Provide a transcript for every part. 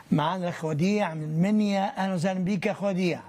معانا الاخ وديع من المنيا اهلا وسهلا بيك يا اخ وديع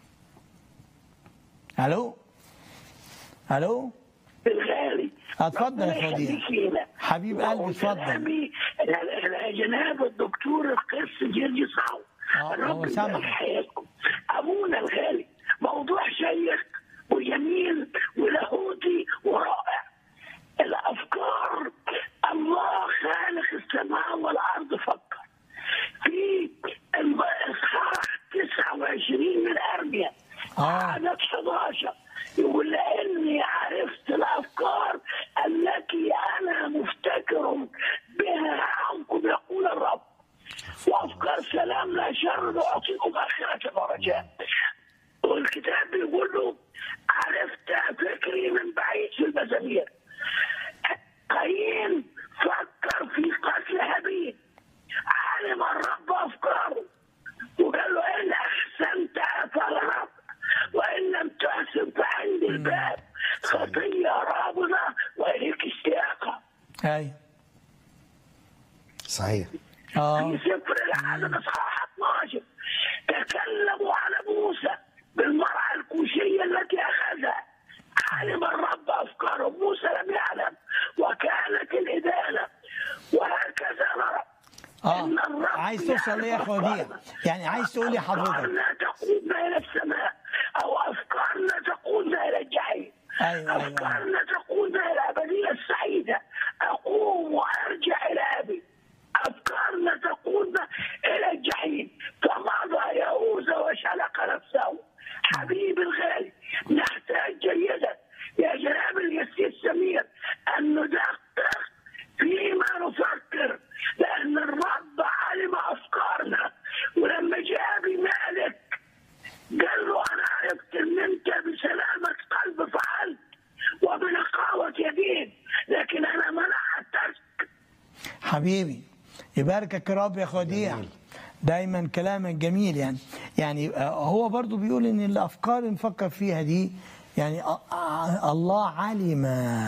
الو الو الغالي اتفضل يا ربنا وديع. يخليك لينا. حبيب قلبي، اتفضل. وكلامي جناب الدكتور القس جيرجي صعب آه، رب هو يبارك سامعك. حياتكم ابونا الغالي موضوع شيق وجميل ولاهوتي ورائع الافكار الله خالق السماء والارض فكر في الاصحاح 29 من ارميا آه. عدد 11 يقول لاني عرفت الافكار التي انا مفتكر بها عنكم يقول الرب وافكار سلام لا شر اعطيكم اخره ورجاء والكتاب بيقول له عرفت فكري من بعيد في المزامير قايين فكر في قتل هابيل علم الرب افكاره وقال له ان احسنت فالرب وان لم تحسن فعندي الباب خطيه رابضه واليك اشتياقها ايوه صحيح اه في سفر العدد اصحاح 12 تكلموا على موسى بالمرأة الكوشية التي أخذها علم الرب أفكارهم موسى لم يعلم وكانت الإدانة وهكذا نرى اه إن الرب عايز توصل ليه يا اخ يعلم وديع أفكارنا. يعني عايز تقول لي حضرتك أفكارنا تقودنا إلى السماء أو أفكارنا تقودنا إلى الجحيم أيوة، أيوة. أفكارنا تقودنا إلى الأبدية السعيدة أقوم وأرجع إلى أبي أفكارنا تقودنا إلى الجحيم فمضى يهوذا وشلق نفسه حبيبي الغالي نحتاج جيدا يا جناب اليسير سمير أن ندقق فيما نفكر لأن الرب علم أفكارنا ولما جاء بمالك قال له أنا عرفت إن أنت بسلامة قلب فعلت وبنقاوة يدين لكن أنا منعتك حبيبي يباركك يا رب يا اخ وديع دايما كلامك جميل يعني يعني آه، هو برضو بيقول ان الافكار اللي نفكر فيها دي يعني آه، آه، الله علم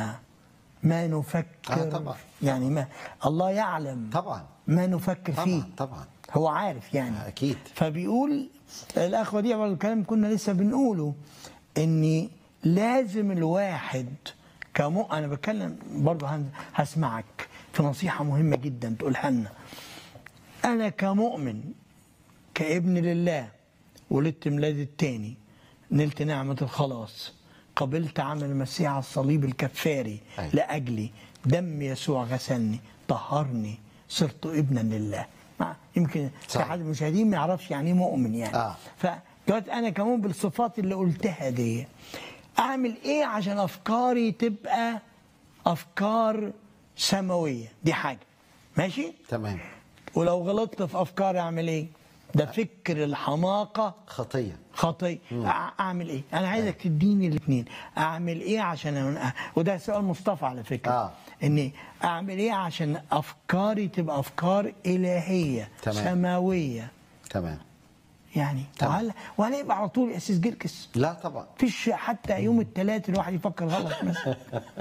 ما نفكر آه، طبعا. يعني ما الله يعلم طبعا ما نفكر فيه طبعا طبعا هو عارف يعني أكيد. فبيقول الاخ وديع برضو الكلام كنا لسه بنقوله ان لازم الواحد كمو انا بتكلم برضو هن- هسمعك في نصيحه مهمه جدا تقولها لنا انا كمؤمن كابن لله ولدت ميلاد التاني نلت نعمه الخلاص قبلت عمل المسيح على الصليب الكفاري أيوة. لاجلي دم يسوع غسلني طهرني صرت ابنا لله مع- يمكن في صحيح. حد من المشاهدين ما يعرفش يعني ايه مؤمن يعني آه. فدلوقتي انا كمان بالصفات اللي قلتها دي اعمل ايه عشان افكاري تبقى افكار سماويه دي حاجه ماشي تمام ولو غلطت في افكاري اعمل ايه ده فكر الحماقه خطية خطية أع- اعمل ايه انا عايزك تديني الاثنين اعمل ايه عشان أ- وده سؤال مصطفى على فكره آه. اني اعمل ايه عشان افكاري تبقى افكار الهيه تمام. سماويه تمام يعني تمام. وهل وهل يبقى على طول اسيس جركس لا طبعا فيش حتى يوم الثلاث الواحد يفكر غلط مثلا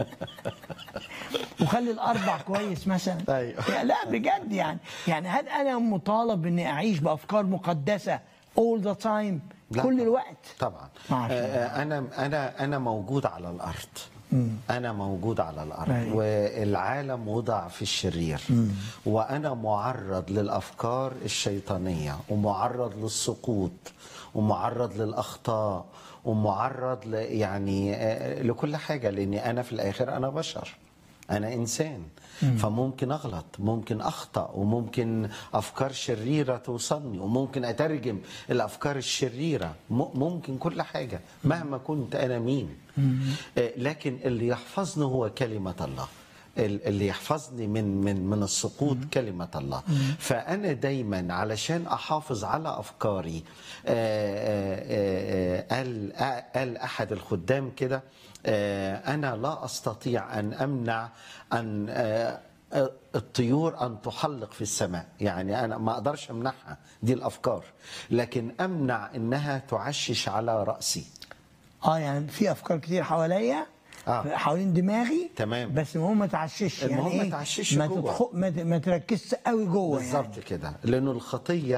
وخلي الاربع كويس مثلا أيوة. يعني لا بجد يعني يعني هل انا مطالب اني اعيش بافكار مقدسه all the time لا كل طبعاً. الوقت طبعا ما عشان- آه، انا انا انا موجود على الارض انا موجود على الارض أيوة. والعالم وضع في الشرير وانا معرض للافكار الشيطانيه ومعرض للسقوط ومعرض للاخطاء ومعرض ل يعني آه، لكل حاجه لاني انا في الاخر انا بشر انا انسان فممكن اغلط ممكن اخطا وممكن افكار شريره توصلني وممكن اترجم الافكار الشريره م- ممكن كل حاجه مهما كنت انا مين آه، لكن اللي يحفظني هو كلمه الله ال- اللي يحفظني من من من السقوط كلمه الله فانا دايما علشان احافظ على افكاري آه، آه، آه، آه، قال قال احد الخدام كده آه، انا لا استطيع ان امنع ان آه، الطيور ان تحلق في السماء يعني انا ما اقدرش امنعها دي الافكار لكن امنع انها تعشش على راسي اه يعني في افكار كتير حواليا آه. حوالين دماغي تمام. بس المهم ما تعشش المهم يعني ما ايه تعشش ما, جوه. تدخل ما, ت- ما تركزش قوي جوه يعني. بالظبط كده لانه الخطيه